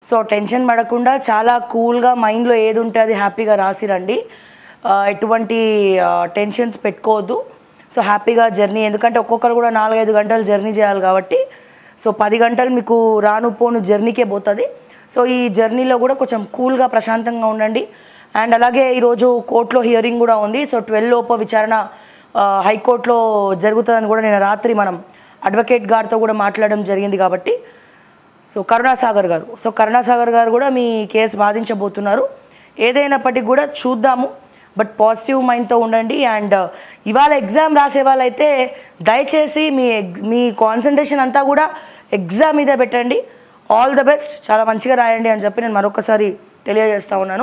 So tension పడకుండా చాలా కూల్గా మైండ్లో ఏది ఉంటే అది హ్యాపీగా రాసిరండి ఆ, ఎటువంటి టెన్షన్స్ పెట్టుకోవద్దు సో హ్యాపీగా జర్నీ ఎందుకంటే ఒక్కొక్కరు కూడా నాలుగైదు గంటలు జర్నీ చేయాలి కాబట్టి సో పది గంటలు మీకు రాను పోను జర్నీకే పోతుంది సో ఈ జర్నీలో కూడా కొంచెం కూల్గా ప్రశాంతంగా ఉండండి అండ్ అలాగే ఈరోజు కోర్టులో హియరింగ్ కూడా ఉంది సో ట్వెల్వ్ లోపు విచారణ ఆ, హైకోర్టులో జరుగుతుందని కూడా నేను రాత్రి మనం అడ్వకేట్ గారితో కూడా మాట్లాడడం జరిగింది కాబట్టి సో కరుణాసాగర్ గారు సో కరుణాసాగర్ గారు కూడా మీ కేసు వాదించబోతున్నారు ఏదైనప్పటికీ కూడా చూద్దాము బట్ పాజిటివ్ మైండ్తో ఉండండి అండ్ ఇవాళ ఎగ్జామ్ రాసే వాళ్ళైతే దయచేసి మీ ఎగ్ మీ కాన్సన్ట్రేషన్ అంతా కూడా ఎగ్జామ్ మీదే పెట్టండి ఆల్ ద బెస్ట్ చాలా మంచిగా రాయండి అని చెప్పి నేను మరొకసారి తెలియజేస్తా ఉన్నాను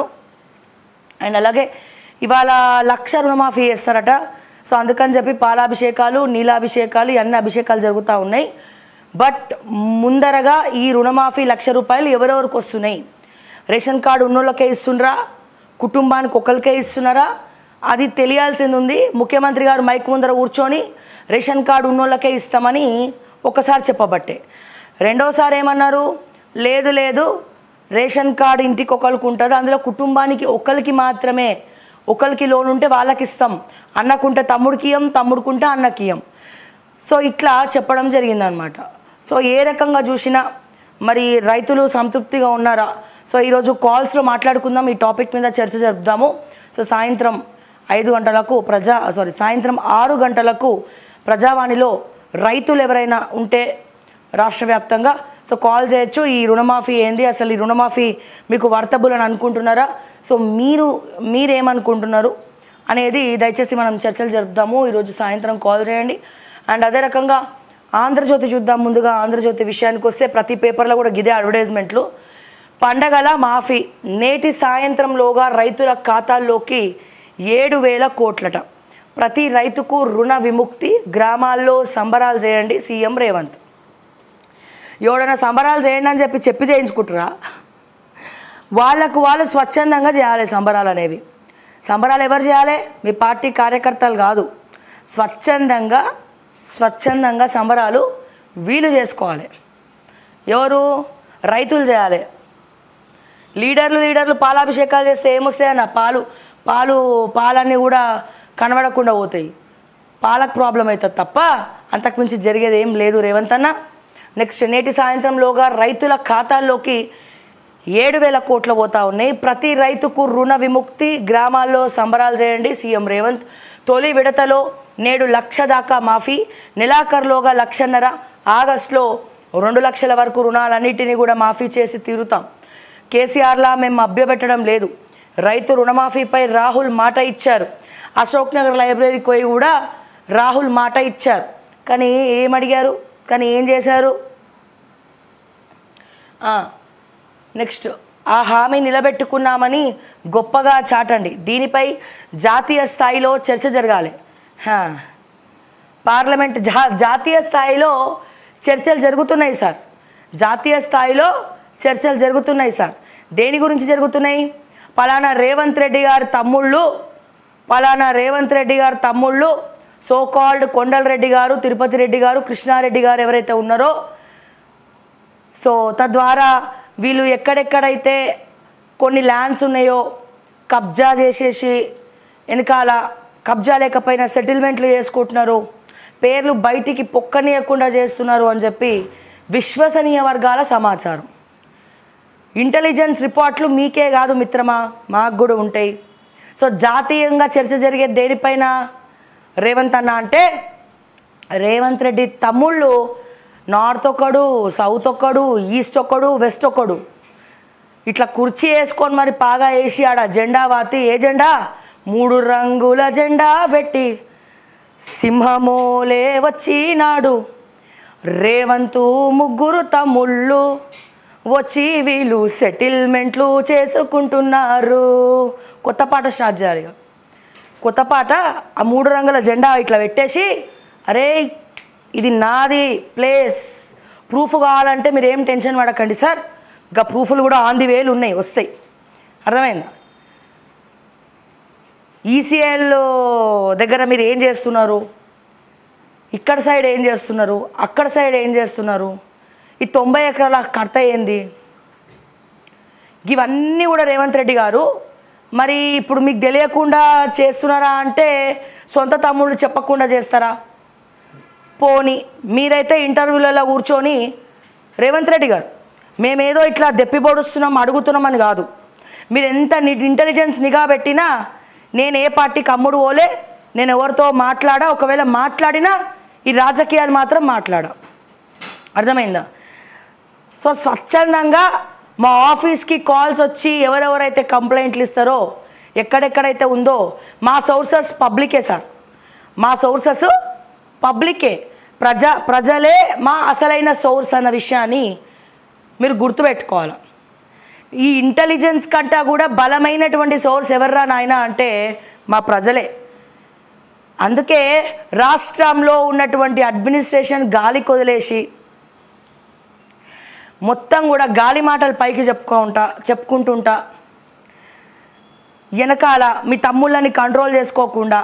అండ్ అలాగే ఇవాళ లక్ష రుణమాఫీ చేస్తారట సో అందుకని చెప్పి పాలాభిషేకాలు నీలాభిషేకాలు ఇవన్నీ అభిషేకాలు జరుగుతూ ఉన్నాయి బట్ ముందరగా ఈ రుణమాఫీ లక్ష రూపాయలు ఎవరెవరికి వస్తున్నాయి రేషన్ కార్డు ఉన్నోళ్ళకే ఇస్తుండ్రా కుటుంబానికి ఒకరికే ఇస్తున్నారా అది తెలియాల్సింది ఉంది ముఖ్యమంత్రి గారు మైక్ ముందర కూర్చొని రేషన్ కార్డు ఉన్నోళ్ళకే ఇస్తామని ఒకసారి చెప్పబట్టే రెండోసారి ఏమన్నారు లేదు లేదు రేషన్ కార్డు ఇంటికి ఒకరికి ఉంటుంది అందులో కుటుంబానికి ఒకరికి మాత్రమే ఒకరికి లోన్ ఉంటే వాళ్ళకి ఇస్తాం అన్నకుంటే తమ్ముడికి ఇయ్యం తమ్ముడుకుంటే అన్నకి ఇయ్యం సో ఇట్లా చెప్పడం జరిగిందనమాట సో ఏ రకంగా చూసినా మరి రైతులు సంతృప్తిగా ఉన్నారా సో ఈరోజు కాల్స్లో మాట్లాడుకుందాం ఈ టాపిక్ మీద చర్చ జరుపుదాము సో సాయంత్రం ఐదు గంటలకు ప్రజా సారీ సాయంత్రం ఆరు గంటలకు ప్రజావాణిలో రైతులు ఎవరైనా ఉంటే రాష్ట్ర వ్యాప్తంగా సో కాల్ చేయొచ్చు ఈ రుణమాఫీ ఏంది అసలు ఈ రుణమాఫీ మీకు వర్తబుల్ అని అనుకుంటున్నారా సో మీరు మీరేమనుకుంటున్నారు అనేది దయచేసి మనం చర్చలు జరుపుదాము ఈరోజు సాయంత్రం కాల్ చేయండి అండ్ అదే రకంగా ఆంధ్రజ్యోతి చూద్దాం ముందుగా ఆంధ్రజ్యోతి విషయానికి వస్తే ప్రతి పేపర్లో కూడా గిదే అడ్వర్టైజ్మెంట్లు పండగల మాఫీ నేటి సాయంత్రంలోగా రైతుల ఖాతాల్లోకి ఏడు వేల కోట్లట ప్రతి రైతుకు రుణ విముక్తి గ్రామాల్లో సంబరాలు చేయండి సీఎం రేవంత్ ఎవడైనా సంబరాలు చేయండి అని చెప్పి చెప్పి చేయించుకుంటారా వాళ్ళకు వాళ్ళు స్వచ్ఛందంగా చేయాలి సంబరాలు అనేవి సంబరాలు ఎవరు చేయాలి మీ పార్టీ కార్యకర్తలు కాదు స్వచ్ఛందంగా స్వచ్ఛందంగా సంబరాలు వీలు చేసుకోవాలి ఎవరు రైతులు చేయాలి లీడర్లు లీడర్లు పాలాభిషేకాలు చేస్తే ఏమొస్తాయన్న పాలు పాలు పాలన్నీ కూడా కనబడకుండా పోతాయి పాలకు ప్రాబ్లం అవుతుంది తప్ప అంతకుమించి జరిగేది ఏం లేదు రేవంత్ అన్న నెక్స్ట్ నేటి సాయంత్రంలోగా రైతుల ఖాతాల్లోకి ఏడు వేల కోట్లు పోతా ఉన్నాయి ప్రతి రైతుకు రుణ విముక్తి గ్రామాల్లో సంబరాలు చేయండి సీఎం రేవంత్ తొలి విడతలో నేడు లక్ష దాకా మాఫీ నెలాఖరులోగా లక్షన్నర ఆగస్టులో రెండు లక్షల వరకు రుణాలన్నిటినీ కూడా మాఫీ చేసి తీరుతాం కేసీఆర్లా మేము అభ్యపెట్టడం లేదు రైతు రుణమాఫీపై రాహుల్ మాట ఇచ్చారు అశోక్ నగర్ లైబ్రరీకి పోయి కూడా రాహుల్ మాట ఇచ్చారు కానీ ఏం అడిగారు కానీ ఏం చేశారు ఆ, నెక్స్ట్ ఆ హామీ నిలబెట్టుకున్నామని గొప్పగా చాటండి దీనిపై జాతీయ స్థాయిలో చర్చ జరగాలి హా. పార్లమెంట్ జా జాతీయ స్థాయిలో చర్చలు జరుగుతున్నాయి సార్ జాతీయ స్థాయిలో చర్చలు జరుగుతున్నాయి సార్ దేని గురించి జరుగుతున్నాయి పలానా రేవంత్ రెడ్డి గారి తమ్ముళ్ళు పలానా రేవంత్ రెడ్డి గారి తమ్ముళ్ళు సో కాల్డ్ కొండలరెడ్డి గారు తిరుపతి రెడ్డి గారు కృష్ణారెడ్డి గారు ఎవరైతే ఉన్నారో సో తద్వారా వీళ్ళు ఎక్కడెక్కడైతే కొన్ని ల్యాండ్స్ ఉన్నాయో కబ్జా చేసేసి వెనకాల కబ్జా లేకపోయినా సెటిల్మెంట్లు చేసుకుంటున్నారు పేర్లు బయటికి పొక్కనీయకుండా చేస్తున్నారు అని చెప్పి విశ్వసనీయ వర్గాల సమాచారం ఇంటెలిజెన్స్ రిపోర్ట్లు మీకే కాదు మిత్రమా మాకు కూడా ఉంటాయి సో జాతీయంగా చర్చ జరిగే దేనిపైన రేవంత్ అన్న అంటే రేవంత్ రెడ్డి తమ్ముళ్ళు నార్త్ ఒకడు సౌత్ ఒకడు ఈస్ట్ ఒకడు వెస్ట్ ఒకడు ఇట్లా కుర్చీ వేసుకొని మరి పాగా వేసి ఆడ జెండా వాతి ఏ జెండా మూడు రంగుల జెండా పెట్టి సింహమోలే వచ్చినాడు రేవంతు ముగ్గురు తమ్ముళ్ళు వచ్చి వీళ్ళు సెటిల్మెంట్లు చేసుకుంటున్నారు కొత్త పాట స్టార్ట్ చేయాలి ఇక. కొత్త పాట ఆ మూడు రంగుల జెండా ఇట్లా పెట్టేసి అరే ఇది నాది ప్లేస్ ప్రూఫ్ కావాలంటే మీరు ఏం టెన్షన్ పడకండి సార్ ఇంకా ప్రూఫ్లు కూడా ఆన్ ది వేలు ఉన్నాయి వస్తాయి అర్థమైందా ఈసీఎల్ దగ్గర మీరు ఏం చేస్తున్నారు ఇక్కడ సైడ్ ఏం చేస్తున్నారు అక్కడ సైడ్ ఏం చేస్తున్నారు ఈ తొంభై ఎకరాల కర్త ఏంది ఇవన్నీ కూడా రేవంత్ రెడ్డి గారు మరి ఇప్పుడు మీకు తెలియకుండా చేస్తున్నారా అంటే సొంత తమ్ముళ్ళు చెప్పకుండా చేస్తారా పోని మీరైతే ఇంటర్వ్యూలలో కూర్చొని రేవంత్ రెడ్డి గారు మేమేదో ఇట్లా దెప్పిబొడుస్తున్నాం అడుగుతున్నామని కాదు మీరు ఎంత ని- ఇంటెలిజెన్స్ నిఘా పెట్టినా నేను ఏ పార్టీకి అమ్ముడు పోలే నేను ఎవరితో మాట్లాడా ఒకవేళ మాట్లాడినా ఈ రాజకీయాలు మాత్రం మాట్లాడా అర్థమైందా సో స్వచ్ఛందంగా మా ఆఫీస్కి కాల్స్ వచ్చి ఎవరెవరైతే కంప్లైంట్లు ఇస్తారో ఎక్కడెక్కడైతే ఉందో మా సోర్సెస్ పబ్లికే సార్ మా సోర్సెస్ పబ్లికే ప్రజ ప్రజలే మా అసలైన సోర్స్ అన్న విషయాన్ని మీరు గుర్తుపెట్టుకోవాలి ఈ ఇంటెలిజెన్స్ కంటా కూడా బలమైనటువంటి సోర్స్ ఎవర్రా నాయన అంటే మా ప్రజలే అందుకే రాష్ట్రంలో ఉన్నటువంటి అడ్మినిస్ట్రేషన్ గాలి కొదిలేసి మొత్తం కూడా గాలి మాటలు పైకి చెప్పుకుంటా చెప్పుకుంటుంటా వెనకాల మీ తమ్ముళ్ళని కంట్రోల్ చేసుకోకుండా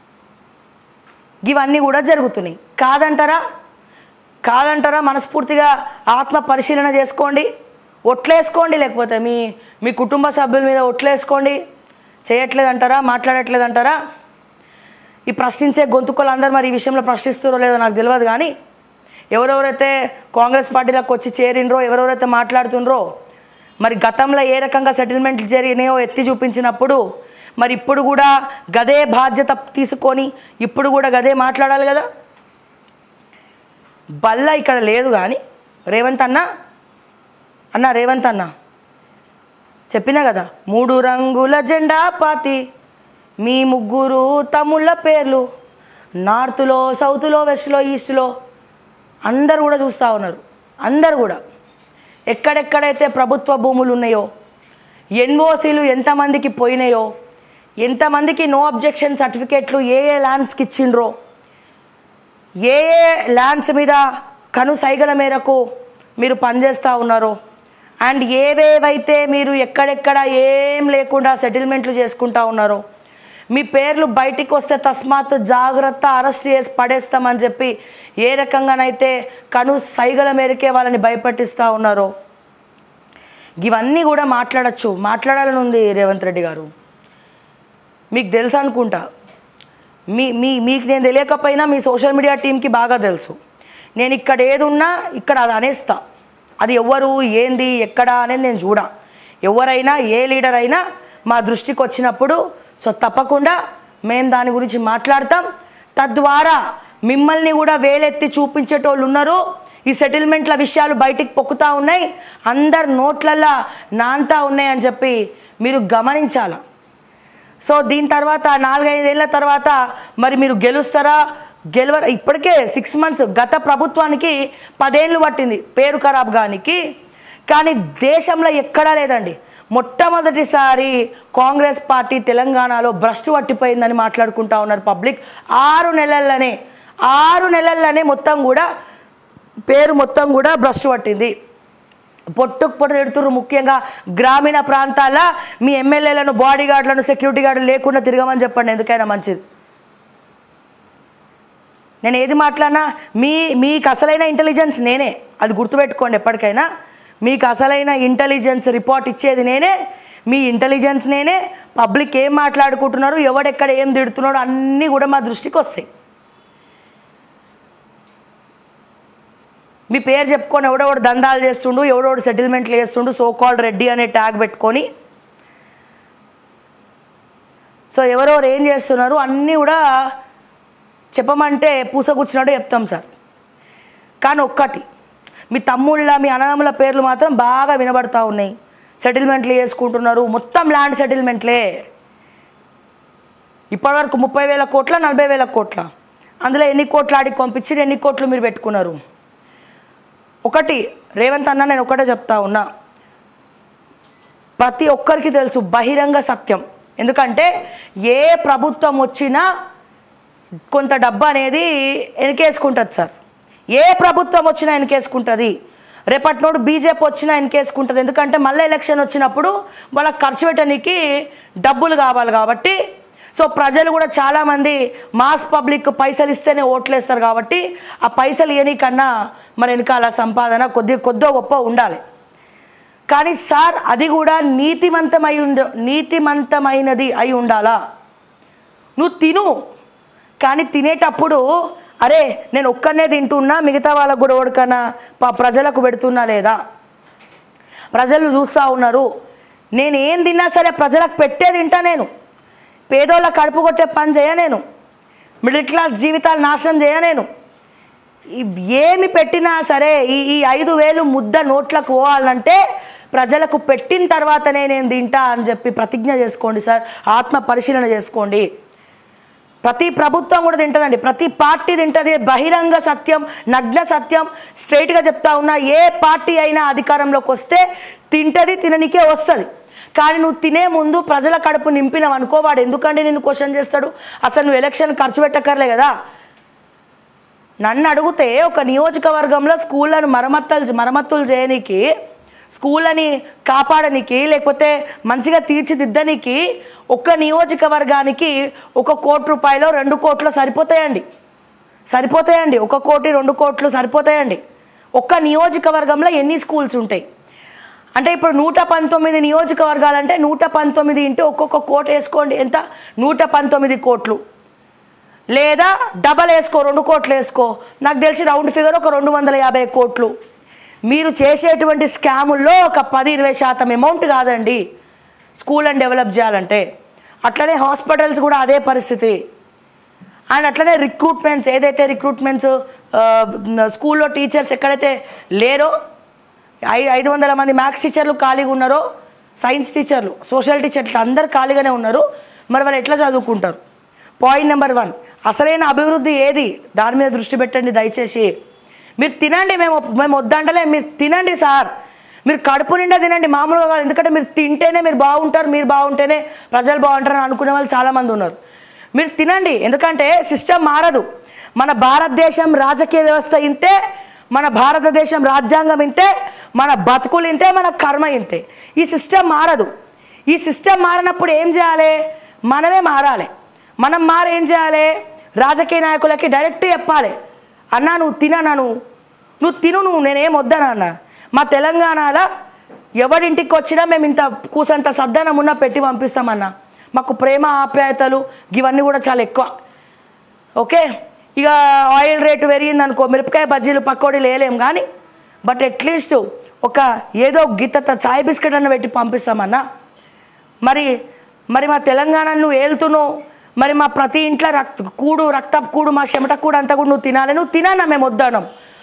ఇవన్నీ కూడా జరుగుతున్నాయి కాదంటారా కాదంటారా మనస్ఫూర్తిగా ఆత్మ పరిశీలన చేసుకోండి ఒట్లేసుకోండి లేకపోతే మీ మీ కుటుంబ సభ్యుల మీద ఒట్లేసుకోండి చేయట్లేదంటారా మాట్లాడట్లేదంటారా ఈ ప్రశ్నించే గొంతుకలు అందరు మరి ఈ విషయంలో ప్రశ్నిస్తారో లేదో నాకు తెలియదు కానీ ఎవరెవరైతే కాంగ్రెస్ పార్టీలోకి వచ్చి చేరినరో ఎవరెవరైతే మాట్లాడుతుండ్రో మరి గతంలో ఏ రకంగా సెటిల్మెంట్లు జరిగినాయో ఎత్తి చూపించినప్పుడు మరి ఇప్పుడు కూడా గదే బాధ్యత తీసుకొని ఇప్పుడు కూడా గదే మాట్లాడాలి కదా బల్ల ఇక్కడ లేదు కానీ రేవంత్ అన్న అన్న రేవంత్ అన్న చెప్పినా కదా మూడు రంగుల జెండా పాతి మీ ముగ్గురు తమ్ముళ్ళ పేర్లు నార్త్లో సౌత్లో వెస్ట్లో ఈస్ట్లో అందరు కూడా చూస్తూ ఉన్నారు అందరు కూడా ఎక్కడెక్కడైతే ప్రభుత్వ భూములు ఉన్నాయో ఎన్ఓసీలు ఎంతమందికి పోయినాయో ఎంతమందికి నో అబ్జెక్షన్ సర్టిఫికేట్లు ఏ ఏ ల్యాండ్స్కి ఇచ్చిండ్రో ఏ ఏ ల్యాండ్స్ మీద కను సైగల మేరకు మీరు పనిచేస్తూ ఉన్నారో అండ్ ఏవేవైతే మీరు ఎక్కడెక్కడ ఏం లేకుండా సెటిల్మెంట్లు చేసుకుంటా ఉన్నారో మీ పేర్లు బయటికి వస్తే తస్మాత్ జాగ్రత్త అరెస్ట్ చేసి పడేస్తామని చెప్పి ఏ రకంగానైతే కను సైగల మేరకే వాళ్ళని భయపెట్టిస్తూ ఉన్నారో ఇవన్నీ కూడా మాట్లాడచ్చు మాట్లాడాలని ఉంది రేవంత్ రెడ్డి గారు మీకు తెలుసు అనుకుంటా మీ మీ మీకు నేను తెలియకపోయినా మీ సోషల్ మీడియా టీంకి బాగా తెలుసు నేను ఇక్కడ ఏది ఉన్నా ఇక్కడ అది అనేస్తా అది ఎవరు ఏంది ఎక్కడ అనేది నేను చూడ ఎవరైనా ఏ లీడర్ అయినా మా దృష్టికి వచ్చినప్పుడు సో తప్పకుండా మేము దాని గురించి మాట్లాడతాం తద్వారా మిమ్మల్ని కూడా వేలెత్తి చూపించేటోళ్ళు ఉన్నారు ఈ సెటిల్మెంట్ల విషయాలు బయటికి పొక్కుతా ఉన్నాయి అందరు నోట్లల్లా నాంతా ఉన్నాయి అని చెప్పి మీరు గమనించాల సో దీని తర్వాత నాలుగైదేళ్ల తర్వాత మరి మీరు గెలుస్తారా గెలవరా ఇప్పటికే సిక్స్ మంత్స్ గత ప్రభుత్వానికి పదేళ్ళు పట్టింది పేరు ఖరాబ్ గానికి కానీ దేశంలో ఎక్కడా లేదండి మొట్టమొదటిసారి కాంగ్రెస్ పార్టీ తెలంగాణలో భ్రష్టు పట్టిపోయిందని మాట్లాడుకుంటా ఉన్నారు పబ్లిక్ ఆరు నెలల్లోనే ఆరు నెలల్లోనే మొత్తం కూడా పేరు మొత్తం కూడా భ్రష్టు పట్టింది పొట్టుకు పొట్టు పెడుతున్నారు ముఖ్యంగా గ్రామీణ ప్రాంతాల మీ ఎమ్మెల్యేలను బాడీ గార్డులను సెక్యూరిటీ గార్డులు లేకుండా తిరగమని చెప్పండి ఎందుకైనా మంచిది నేను ఏది మాట్లాడినా మీ మీకు అసలైన ఇంటెలిజెన్స్ నేనే అది గుర్తుపెట్టుకోండి ఎప్పటికైనా మీకు అసలైన ఇంటెలిజెన్స్ రిపోర్ట్ ఇచ్చేది నేనే మీ ఇంటెలిజెన్స్ నేనే పబ్లిక్ ఏం మాట్లాడుకుంటున్నారు ఎవడెక్కడ ఏం తిడుతున్నాడో అన్నీ కూడా మా దృష్టికి వస్తాయి మీ పేరు చెప్పుకొని ఎవడెవడు దందాలు చేస్తుండు ఎవడెవడు సెటిల్మెంట్లు చేస్తుండు సో కాల్డ్ రెడ్డి అనే ట్యాగ్ పెట్టుకొని సో ఎవరెవరు ఏం చేస్తున్నారు అన్నీ కూడా చెప్పమంటే పూసగుచ్చినట్టు చెప్తాం సార్ కానీ ఒక్కటి మీ తమ్ముళ్ళ మీ అన్నదమ్ముల పేర్లు మాత్రం బాగా వినబడతా ఉన్నాయి సెటిల్మెంట్లు చేసుకుంటున్నారు మొత్తం ల్యాండ్ సెటిల్మెంట్లే ఇప్పటివరకు ముప్పై వేల కోట్ల నలభై వేల కోట్ల అందులో ఎన్ని కోట్లు ఆడికి పంపించి ఎన్ని కోట్లు మీరు పెట్టుకున్నారు ఒకటి రేవంత్ అన్న నేను ఒకటే చెప్తా ఉన్నా ప్రతి ఒక్కరికి తెలుసు బహిరంగ సత్యం ఎందుకంటే ఏ ప్రభుత్వం వచ్చినా కొంత డబ్బు అనేది వెనకేసుకుంటుంది సార్ ఏ ప్రభుత్వం వచ్చినా వెనకేసుకుంటుంది రేపటి నోడు బీజేపీ వచ్చినా వెనకేసుకుంటుంది ఎందుకంటే మళ్ళీ ఎలక్షన్ వచ్చినప్పుడు వాళ్ళకి ఖర్చు పెట్టడానికి డబ్బులు కావాలి కాబట్టి సో ప్రజలు కూడా చాలామంది మాస్ పబ్లిక్ పైసలు ఇస్తేనే ఓట్లేస్తారు కాబట్టి ఆ పైసలు ఇవ్వని కన్నా మరి వెనకాల సంపాదన కొద్ది కొద్దో గొప్ప ఉండాలి కానీ సార్ అది కూడా నీతిమంతమై ఉండ నీతిమంతమైనది అయి ఉండాలా నువ్వు తిను కానీ తినేటప్పుడు అరే నేను ఒక్కనే తింటున్నా మిగతా వాళ్ళకు కూడా ఓడకన్నా ప- ప్రజలకు పెడుతున్నా లేదా ప్రజలు చూస్తూ ఉన్నారు నేను ఏం తిన్నా సరే ప్రజలకు పెట్టే తింటా నేను పేదోళ్ళ కడుపు కొట్టే పని చేయ నేను మిడిల్ క్లాస్ జీవితాలు నాశనం చేయ నేను ఈ ఏమి పెట్టినా సరే ఈ ఈ ఐదు వేలు ముద్ద నోట్లకు పోవాలంటే ప్రజలకు పెట్టిన తర్వాతనే నేను తింటా అని చెప్పి ప్రతిజ్ఞ చేసుకోండి సార్ ఆత్మ పరిశీలన చేసుకోండి ప్రతి ప్రభుత్వం కూడా తింటుందండి ప్రతి పార్టీ తింటుంది బహిరంగ సత్యం నగ్న సత్యం స్ట్రైట్గా చెప్తా ఉన్నా ఏ పార్టీ అయినా అధికారంలోకి వస్తే తింటది తిననికే వస్తుంది కానీ నువ్వు తినే ముందు ప్రజల కడుపు నింపినావు అనుకో వాడు ఎందుకండి నిన్ను క్వశ్చన్ చేస్తాడు అసలు నువ్వు ఎలక్షన్ ఖర్చు పెట్టక్కర్లే కదా నన్ను అడిగితే ఒక నియోజకవర్గంలో స్కూళ్ళను మరమ్మతులు మరమ్మతులు చేయనీకి స్కూళ్ళని కాపాడనికి లేకపోతే మంచిగా తీర్చిదిద్దనికి ఒక్క నియోజకవర్గానికి ఒక కోటి రూపాయలు రెండు కోట్లు సరిపోతాయండి సరిపోతాయండి ఒక కోటి రెండు కోట్లు సరిపోతాయండి ఒక్క నియోజకవర్గంలో ఎన్ని స్కూల్స్ ఉంటాయి అంటే ఇప్పుడు నూట పంతొమ్మిది నియోజకవర్గాలంటే నూట పంతొమ్మిది ఇంటూ ఒక్కొక్క కోట్ వేసుకోండి ఎంత నూట పంతొమ్మిది కోట్లు లేదా డబల్ వేసుకో రెండు కోట్లు వేసుకో నాకు తెలిసి రౌండ్ ఫిగర్ ఒక రెండు వందల యాభై కోట్లు మీరు చేసేటువంటి స్కాముల్లో ఒక పది ఇరవై శాతం అమౌంట్ కాదండి స్కూళ్ళని డెవలప్ చేయాలంటే అట్లనే హాస్పిటల్స్ కూడా అదే పరిస్థితి అండ్ అట్లనే రిక్రూట్మెంట్స్ ఏదైతే రిక్రూట్మెంట్స్ స్కూల్లో టీచర్స్ ఎక్కడైతే లేరో ఐ ఐదు వందల మంది మ్యాథ్స్ టీచర్లు ఖాళీగా ఉన్నారో సైన్స్ టీచర్లు సోషల్ టీచర్లు అందరు ఖాళీగానే ఉన్నారు మరి వాళ్ళు ఎట్లా చదువుకుంటారు పాయింట్ నెంబర్ వన్ అసలైన అభివృద్ధి ఏది దాని మీద దృష్టి పెట్టండి దయచేసి మీరు తినండి మేము మేము వద్దంటలే మీరు తినండి సార్ మీరు కడుపు నిండా తినండి మామూలుగా కాదు ఎందుకంటే మీరు తింటేనే మీరు బాగుంటారు మీరు బాగుంటేనే ప్రజలు బాగుంటారు అని అనుకునే వాళ్ళు చాలామంది ఉన్నారు మీరు తినండి ఎందుకంటే సిస్టమ్ మారదు మన భారతదేశం రాజకీయ వ్యవస్థ ఇంతే మన భారతదేశం రాజ్యాంగం ఇంతే మన బతుకులు ఇంతే మన కర్మ ఇంతే ఈ సిస్టమ్ మారదు ఈ సిస్టమ్ మారినప్పుడు ఏం చేయాలి మనమే మారాలి మనం మారి ఏం చేయాలి రాజకీయ నాయకులకి డైరెక్ట్ చెప్పాలి అన్నా నువ్వు తినన్నా నువ్వు నువ్వు తిను నువ్వు నేనేం వద్దనా అన్న మా తెలంగాణలో ఎవరింటికి వచ్చినా మేము ఇంత కూసంత సద్దనం ఉన్నా పెట్టి పంపిస్తామన్నా మాకు ప్రేమ ఆప్యాయతలు ఇవన్నీ కూడా చాలా ఎక్కువ ఓకే ఇక ఆయిల్ రేటు పెరిగింది అనుకో మిరపకాయ బజ్జీలు పకోడీలు వేయలేం కానీ బట్ అట్లీస్ట్ ఒక ఏదో గిత్త చాయ్ బిస్కెట్ అన్న పెట్టి పంపిస్తామన్నా మరి మరి మా తెలంగాణను నువ్వు ఏలుతున్నావు మరి మా ప్రతి ఇంట్లో రక్త కూడు రక్త కూడు మా చెమట కూడు అంతా కూడా నువ్వు తినాలి నువ్వు తినానా మేము వద్దనం